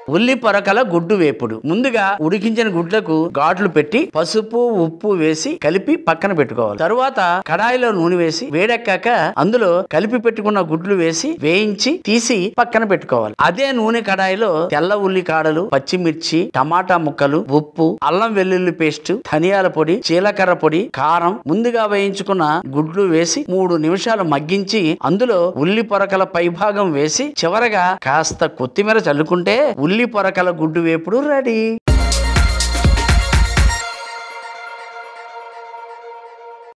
ఉల్లి పొరకల గుడ్డు వేపుడు ముందుగా ఉడికించిన గుడ్లకు ఘాట్లు పెట్టి పసుపు ఉప్పు వేసి కలిపి పక్కన పెట్టుకోవాలి తరువాత కడాయిలో నూనె వేసి వేడెక్కాక అందులో కలిపి పెట్టుకున్న గుడ్లు వేసి వేయించి తీసి పక్కన పెట్టుకోవాలి అదే నూనె కడాయిలో తెల్ల ఉల్లి కాడలు పచ్చిమిర్చి టమాటా ముక్కలు ఉప్పు అల్లం వెల్లుల్లి పేస్ట్ ధనియాల పొడి జీలకర్ర పొడి కారం ముందుగా వేయించుకున్న గుడ్లు వేసి మూడు నిమిషాలు మగ్గించి అందులో ఉల్లి పొరకల పైభాగం వేసి చివరగా కాస్త కొత్తిమీర చల్లుకుంటే ఉల్లి పొరకల గుడ్డు వేపుడు రెడీ